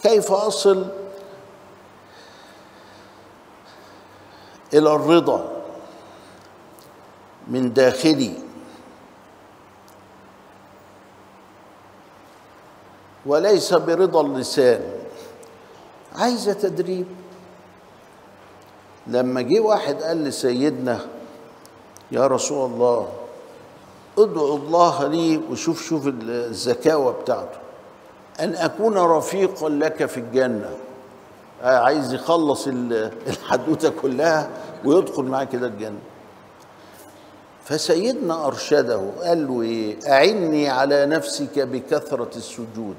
كيف اصل الى الرضا من داخلي وليس برضا اللسان عايزه تدريب لما جه واحد قال لسيدنا يا رسول الله ادعو الله لي وشوف شوف الزكاوة بتاعته أن أكون رفيقا لك في الجنة عايز يخلص الحدوتة كلها ويدخل معاه كده الجنة فسيدنا أرشده قال له إيه أعني على نفسك بكثرة السجود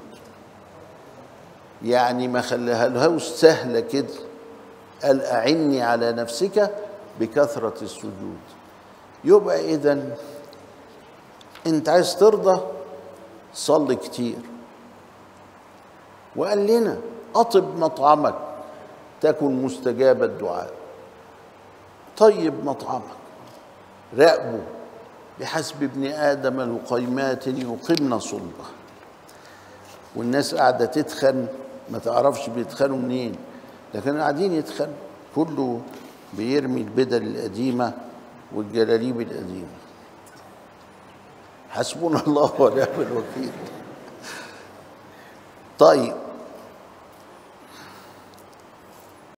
يعني ما خليها لهوش سهلة كده قال أعني على نفسك بكثرة السجود يبقى إذا أنت عايز ترضى صلي كتير وقال لنا أطب مطعمك تكن مستجاب الدعاء طيب مطعمك راقبه بحسب ابن آدم لقيمات يقمن صلبه والناس قاعدة تتخن ما تعرفش بيتخنوا منين لكن قاعدين يتخنوا كله بيرمي البدل القديمة والجلاليب القديمة حسبنا الله ونعم الوكيل طيب